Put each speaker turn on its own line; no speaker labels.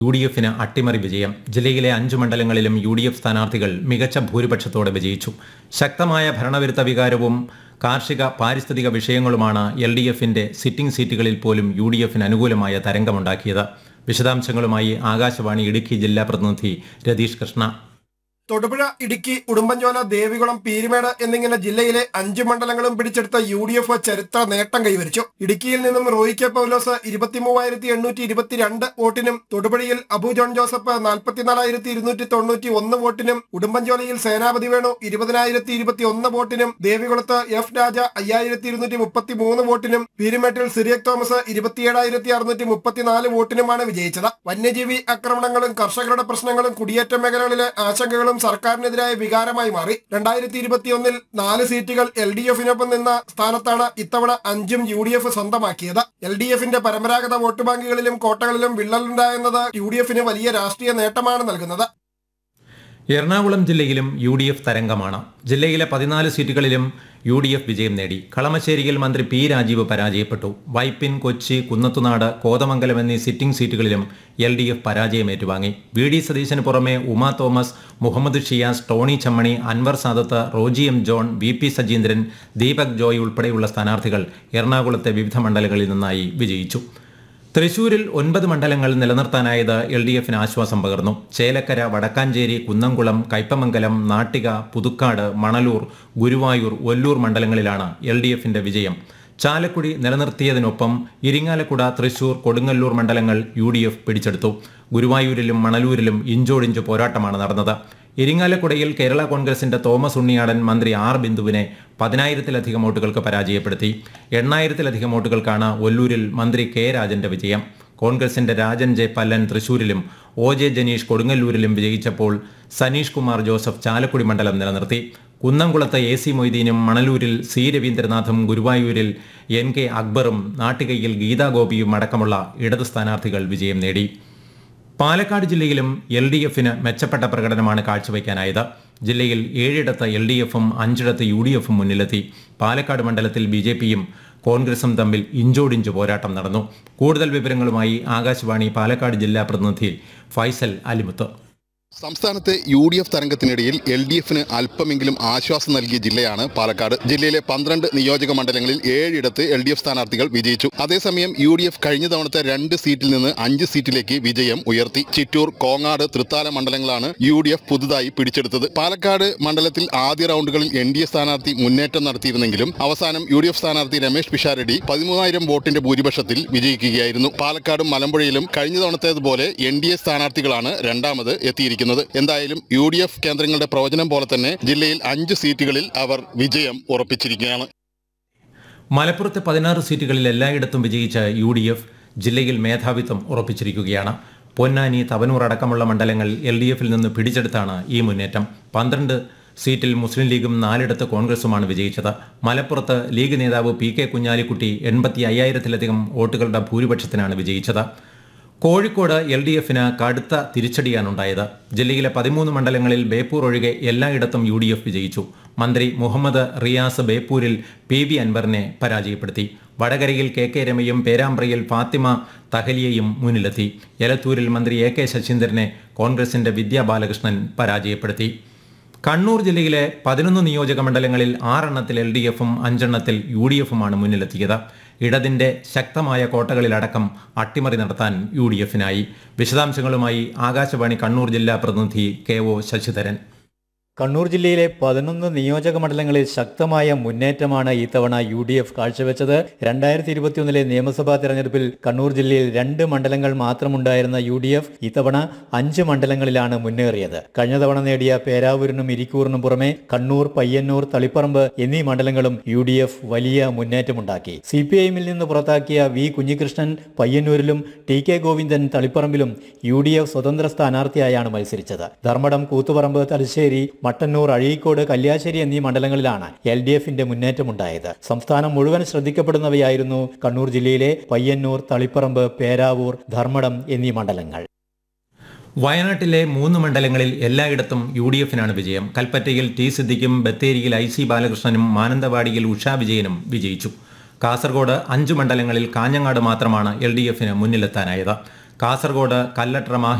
U D എഫിന് അട്ടിമറി വിജയം ജില്ലയിലെ അഞ്ചു മണ്ഡലങ്ങളിലും യു ഡി എഫ് സ്ഥാനാർത്ഥികൾ മികച്ച ഭൂരിപക്ഷത്തോടെ വിജയിച്ചു ശക്തമായ ഭരണവിരുദ്ധ വികാരവും കാർഷിക പാരിസ്ഥിതിക വിഷയങ്ങളുമാണ് എൽ ഡി എഫിന്റെ സിറ്റിംഗ് സീറ്റുകളിൽ പോലും യു ഡി എഫിന് അനുകൂലമായ തരംഗമുണ്ടാക്കിയത് വിശദാംശങ്ങളുമായി ആകാശവാണി ഇടുക്കി ജില്ലാ പ്രതിനിധി രതീഷ് കൃഷ്ണ
തൊടുപുഴ ഇടുക്കി ഉടുമ്പൻചോല ദേവികുളം പീരുമേട് എന്നിങ്ങനെ ജില്ലയിലെ അഞ്ച് മണ്ഡലങ്ങളും പിടിച്ചെടുത്ത യു ഡി എഫ് ചരിത്ര നേട്ടം കൈവരിച്ചു ഇടുക്കിയിൽ നിന്നും റോയി കെ പൗലോസ് ഇരുപത്തിമൂവായിരത്തി എണ്ണൂറ്റി ഇരുപത്തിരണ്ട് വോട്ടിനും തൊടുപുഴയിൽ അബു ജോൺ ജോസഫ് നാൽപ്പത്തിനാലായിരത്തി ഇരുന്നൂറ്റി തൊണ്ണൂറ്റി ഒന്ന് വോട്ടിനും ഉടുമ്പൻചോലയിൽ സേനാപതി വേണു ഇരുപതിനായിരത്തി ഇരുപത്തി ഒന്ന് വോട്ടിനും ദേവികുളത്ത് എഫ് രാജ അയ്യായിരത്തി ഇരുന്നൂറ്റി മുപ്പത്തി മൂന്ന് വോട്ടിനും പീരുമേട്ടിൽ സിറിയക് തോമസ് ഇരുപത്തിയേഴായിരത്തി അറുന്നൂറ്റി മുപ്പത്തിനാല് വോട്ടിനുമാണ് വിജയിച്ചത് വന്യജീവി ആക്രമണങ്ങളും കർഷകരുടെ പ്രശ്നങ്ങളും കുടിയേറ്റ മേഖലകളിലെ ആശങ്കകളും സർക്കാരിനെതിരായ വികാരമായി മാറി രണ്ടായിരത്തി ഇരുപത്തിയൊന്നിൽ നാല് സീറ്റുകൾ എൽ ഡി എഫിനൊപ്പം നിന്ന സ്ഥാനത്താണ് ഇത്തവണ അഞ്ചും യു ഡി എഫ് സ്വന്തമാക്കിയത് എൽ ഡി എഫിന്റെ പരമ്പരാഗത വോട്ട് ബാങ്കുകളിലും കോട്ടകളിലും വിള്ളലുണ്ടായെന്നത് യു ഡി എഫിന് വലിയ രാഷ്ട്രീയ നേട്ടമാണ് നൽകുന്നത്
എറണാകുളം ജില്ലയിലും യു ഡി എഫ് തരംഗമാണ് ജില്ലയിലെ പതിനാല് സീറ്റുകളിലും യു ഡി എഫ് വിജയം നേടി കളമശ്ശേരിയിൽ മന്ത്രി പി രാജീവ് പരാജയപ്പെട്ടു വൈപ്പിൻ കൊച്ചി കുന്നത്തുനാട് കോതമംഗലം എന്നീ സിറ്റിംഗ് സീറ്റുകളിലും എൽ ഡി എഫ് പരാജയം ഏറ്റുവാങ്ങി വി ഡി സതീശന് പുറമെ Uma Thomas Muhammad Shiyas Tony Chammany Anwar Sadath Roji M John V P Sajeendran Deepak Joy ഉൾപ്പെടെയുള്ള സ്ഥാനാർത്ഥികൾ എറണാകുളത്തെ വിവിധ മണ്ഡലങ്ങളിൽ നിന്നായി വിജയിച്ചു തൃശൂരിൽ ഒൻപത് മണ്ഡലങ്ങൾ നിലനിർത്താനായത് എൽ ഡി എഫിന് ആശ്വാസം പകർന്നു ചേലക്കര വടക്കാഞ്ചേരി കുന്നംകുളം കയ്പമംഗലം നാട്ടിക പുതുക്കാട് മണലൂർ ഗുരുവായൂർ ഒല്ലൂർ മണ്ഡലങ്ങളിലാണ് എൽ ഡി എഫിന്റെ വിജയം ചാലക്കുടി നിലനിർത്തിയതിനൊപ്പം ഇരിങ്ങാലക്കുട തൃശൂർ കൊടുങ്ങല്ലൂർ മണ്ഡലങ്ങൾ യു ഡി എഫ് പിടിച്ചെടുത്തു ഗുരുവായൂരിലും മണലൂരിലും ഇഞ്ചോടിഞ്ച് പോരാട്ടമാണ് നടന്നത് ഇരിങ്ങാലക്കുടയിൽ കേരള കോൺഗ്രസിന്റെ തോമസ് ഉണ്ണിയാടൻ മന്ത്രി ആർ ബിന്ദുവിനെ പതിനായിരത്തിലധികം വോട്ടുകൾക്ക് പരാജയപ്പെടുത്തി എണ്ണായിരത്തിലധികം വോട്ടുകൾക്കാണ് ഒല്ലൂരിൽ മന്ത്രി കെ രാജന്റെ വിജയം കോൺഗ്രസിന്റെ രാജൻ ജെ പല്ലൻ തൃശൂരിലും ഒ ജെ ജനീഷ് കൊടുങ്ങല്ലൂരിലും വിജയിച്ചപ്പോൾ സനീഷ് കുമാർ ജോസഫ് ചാലക്കുടി മണ്ഡലം നിലനിർത്തി കുന്നംകുളത്ത് എ സി മൊയ്തീനും മണലൂരിൽ സി രവീന്ദ്രനാഥും ഗുരുവായൂരിൽ എൻ കെ അക്ബറും നാട്ടികയിൽ ഗീതാഗോപിയും അടക്കമുള്ള ഇടത് സ്ഥാനാർത്ഥികൾ വിജയം നേടി പാലക്കാട് ജില്ലയിലും എൽ ഡി എഫിന് മെച്ചപ്പെട്ട പ്രകടനമാണ് കാഴ്ചവെക്കാനായത് ജില്ലയിൽ ഏഴിടത്ത് എൽ ഡി എഫും അഞ്ചിടത്ത് യു ഡി എഫും മുന്നിലെത്തി പാലക്കാട് മണ്ഡലത്തിൽ ബി ജെ പിയും കോൺഗ്രസും തമ്മിൽ ഇഞ്ചോടിഞ്ച് പോരാട്ടം നടന്നു കൂടുതൽ വിവരങ്ങളുമായി ആകാശവാണി പാലക്കാട് ജില്ലാ പ്രതിനിധി ഫൈസൽ അലിമുത്ത്
സംസ്ഥാനത്തെ യു ഡി എഫ് തരംഗത്തിനിടയിൽ എൽ ഡി എഫിന് അല്പമെങ്കിലും ആശ്വാസം നൽകിയ ജില്ലയാണ് പാലക്കാട് ജില്ലയിലെ പന്ത്രണ്ട് നിയോജക മണ്ഡലങ്ങളിൽ ഏഴിടത്ത് എൽ ഡി എഫ് സ്ഥാനാർത്ഥികൾ വിജയിച്ചു അതേസമയം യു ഡി എഫ് കഴിഞ്ഞ തവണത്തെ രണ്ട് സീറ്റിൽ നിന്ന് അഞ്ച് സീറ്റിലേക്ക് വിജയം ഉയർത്തി ചിറ്റൂർ കോങ്ങാട് തൃത്താല മണ്ഡലങ്ങളാണ് യു ഡി എഫ് പുതുതായി പിടിച്ചെടുത്തത് പാലക്കാട് മണ്ഡലത്തിൽ ആദ്യ റൗണ്ടുകളിൽ എൻ ഡി എ സ്ഥാനാർത്ഥി മുന്നേറ്റം നടത്തിയിരുന്നെങ്കിലും അവസാനം യു ഡി എഫ് സ്ഥാനാർത്ഥി രമേശ് പിഷാരടി പതിമൂവായിരം വോട്ടിന്റെ ഭൂരിപക്ഷത്തിൽ വിജയിക്കുകയായിരുന്നു പാലക്കാടും മലമ്പുഴയിലും കഴിഞ്ഞ തവണത്തേതുപോലെ എൻ ഡി എ സ്ഥാനാർത്ഥികളാണ് രണ്ടാമത് എത്തിയിരിക്കുന്നത് എന്തായാലും യു ഡി എഫ് കേന്ദ്രങ്ങളുടെ പ്രവചനം പോലെ തന്നെ ജില്ലയിൽ അഞ്ച് സീറ്റുകളിൽ അവർ വിജയം ഉറപ്പിച്ചിരിക്കുകയാണ്
മലപ്പുറത്തെ പതിനാറ് സീറ്റുകളിൽ എല്ലായിടത്തും വിജയിച്ച യു ഡി എഫ് ജില്ലയിൽ മേധാവിത്വം ഉറപ്പിച്ചിരിക്കുകയാണ് പൊന്നാനി തവനൂർ അടക്കമുള്ള മണ്ഡലങ്ങൾ എൽ ഡി എഫിൽ നിന്ന് പിടിച്ചെടുത്താണ് ഈ മുന്നേറ്റം പന്ത്രണ്ട് സീറ്റിൽ മുസ്ലിം ലീഗും നാലിടത്ത് കോൺഗ്രസുമാണ് വിജയിച്ചത് മലപ്പുറത്ത് ലീഗ് നേതാവ് പി കെ കുഞ്ഞാലിക്കുട്ടി എൺപത്തി അയ്യായിരത്തിലധികം വോട്ടുകളുടെ ഭൂരിപക്ഷത്തിനാണ് വിജയിച്ചത് കോഴിക്കോട് എൽ ഡി എഫിന് കടുത്ത തിരിച്ചടിയാണുണ്ടായത് ജില്ലയിലെ പതിമൂന്ന് മണ്ഡലങ്ങളിൽ ബേപ്പൂർ ഒഴികെ എല്ലായിടത്തും യു ഡി എഫ് വിജയിച്ചു മന്ത്രി മുഹമ്മദ് റിയാസ് ബേപ്പൂരിൽ പി വി അൻവറിനെ പരാജയപ്പെടുത്തി വടകരയിൽ കെ കെ രമയും പേരാമ്പ്രയിൽ ഫാത്തിമ തഹലിയയും മുന്നിലെത്തി എലത്തൂരിൽ മന്ത്രി എ കെ ശശീന്ദ്രനെ കോൺഗ്രസിന്റെ വിദ്യാ ബാലകൃഷ്ണൻ പരാജയപ്പെടുത്തി കണ്ണൂർ ജില്ലയിലെ പതിനൊന്ന് നിയോജക മണ്ഡലങ്ങളിൽ ആറെണ്ണത്തിൽ എൽ ഡി എഫും അഞ്ചെണ്ണത്തിൽ യു ഡി എഫുമാണ് മുന്നിലെത്തിയത് ഇടതിന്റെ ശക്തമായ കോട്ടകളിലടക്കം അട്ടിമറി നടത്താൻ യു ഡി എഫിനായി വിശദാംശങ്ങളുമായി ആകാശവാണി കണ്ണൂർ ജില്ലാ പ്രതിനിധി കെ ഒ ശശിധരൻ
കണ്ണൂർ ജില്ലയിലെ പതിനൊന്ന് നിയോജക മണ്ഡലങ്ങളിൽ ശക്തമായ മുന്നേറ്റമാണ് ഇത്തവണ യു ഡി എഫ് കാഴ്ചവെച്ചത് രണ്ടായിരത്തി ഇരുപത്തിയൊന്നിലെ നിയമസഭാ തെരഞ്ഞെടുപ്പിൽ കണ്ണൂർ ജില്ലയിൽ രണ്ട് മണ്ഡലങ്ങൾ മാത്രമുണ്ടായിരുന്ന യു ഡി എഫ് ഇത്തവണ അഞ്ച് മണ്ഡലങ്ങളിലാണ് മുന്നേറിയത് കഴിഞ്ഞ തവണ നേടിയ പേരാവൂരിനും ഇരിക്കൂറിനും പുറമെ കണ്ണൂർ പയ്യന്നൂർ തളിപ്പറമ്പ് എന്നീ മണ്ഡലങ്ങളും യു ഡി എഫ് വലിയ മുന്നേറ്റമുണ്ടാക്കി സി പി ഐഎമ്മിൽ നിന്ന് പുറത്താക്കിയ വി കുഞ്ഞികൃഷ്ണൻ പയ്യന്നൂരിലും ടി കെ ഗോവിന്ദൻ തളിപ്പറമ്പിലും യു ഡി എഫ് സ്വതന്ത്ര സ്ഥാനാർത്ഥിയായാണ് മത്സരിച്ചത് ധർമ്മടം കൂത്തുപറമ്പ് തലശ്ശേരി മട്ടന്നൂർ അഴീക്കോട് കല്യാശ്ശേരി എന്നീ മണ്ഡലങ്ങളിലാണ് എൽ ഡി എഫിന്റെ മുന്നേറ്റമുണ്ടായത് സംസ്ഥാനം മുഴുവൻ ശ്രദ്ധിക്കപ്പെടുന്നവയായിരുന്നു കണ്ണൂർ ജില്ലയിലെ പയ്യന്നൂർ തളിപ്പറമ്പ് പേരാവൂർ ധർമ്മടം എന്നീ മണ്ഡലങ്ങൾ
വയനാട്ടിലെ മൂന്ന് മണ്ഡലങ്ങളിൽ എല്ലായിടത്തും യു ഡി എഫിനാണ് വിജയം കൽപ്പറ്റയിൽ ടി സിദ്ദിഖും ബത്തേരിയിൽ ഐ സി ബാലകൃഷ്ണനും മാനന്തവാടിയിൽ ഉഷാ വിജയനും വിജയിച്ചു കാസർഗോഡ് അഞ്ച് മണ്ഡലങ്ങളിൽ കാഞ്ഞങ്ങാട് മാത്രമാണ് എൽ ഡി എഫിന് മുന്നിലെത്താനായത് കാസർഗോഡ് കല്ലട്ര മാഹി